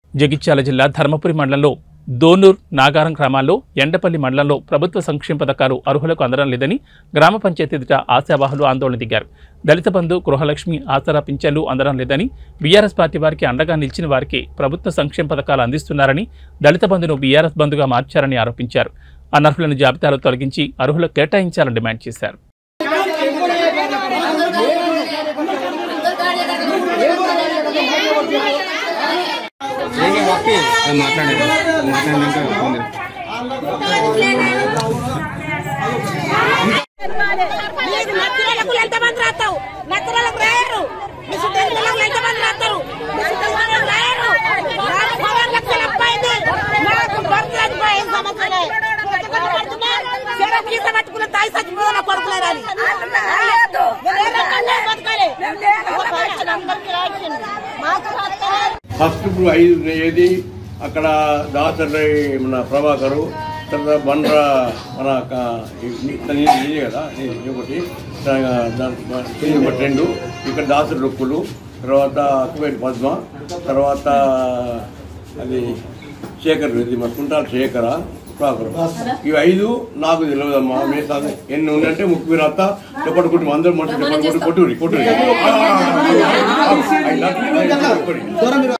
జగిత్యాల జిల్లా ధర్మపురి మండలంలో దోనూర్ నాగారం గ్రామాల్లో ఎండపల్లి మండలంలో ప్రభుత్వ సంక్షేమ పథకాలు అర్హులకు అందడం లేదని గ్రామ పంచాయతీ ఎదుట ఆశావాహులు ఆందోళన దిగారు దళిత బంధు గృహలక్ష్మి ఆసరా పింఛన్లు అందడం లేదని బీఆర్ఎస్ పార్టీ వారికి అండగా నిలిచిన వారికి ప్రభుత్వ సంక్షేమ పథకాలు అందిస్తున్నారని దళిత బంధును బీఆర్ఎస్ బంధుగా మార్చారని ఆరోపించారు అనర్హులను జాబితాలో తొలగించి అర్హులకు కేటాయించాలని డిమాండ్ చేశారు మాట్లాడండి మాట్లాడినాక ఫోన్ చేయండి. నీకు నచ్చరాలకు ఎంతమంది రాస్తావు నచ్చరాలకు రాయరు మీ సుట్టలకు ఎంతమంది రాస్తారు మీ సుట్టలకు రాయరు నాకు పవర్ లక్షలు అబ్బాయింది నాకు భర్త చనిపోయి ఐదు సంవత్సరాలే చెడు గీత పట్టుకున్న తాయి చచ్చిపోయిన నా కొడుకులేరని మాకు రాస్తారు ఫస్ట్ ఇప్పుడు ఐదు ఏది అక్కడ దాసరి మన ప్రభాకరు తర్వాత బండ్ర మన క- ఇ- ఇతని ఇది కదా ఇది ఒకటి దా- దా- ఇది ఒకటి రెండు ఇక్కడ దాసరి రొక్కులు తర్వాత అక్కువేటి పద్మ తర్వాత అది శేఖర్ ఇది మన కుంటాల శేఖర ప్రభాకరు ఇవి ఐదు నాకు తెలియదమ్మా మిగతా ఎన్ని ఉందంటే ముక్కు రాత చెప్పటి కుటుంబం అందరూ మనుషులు చెప్పటి కొట్టురి కొట్టురి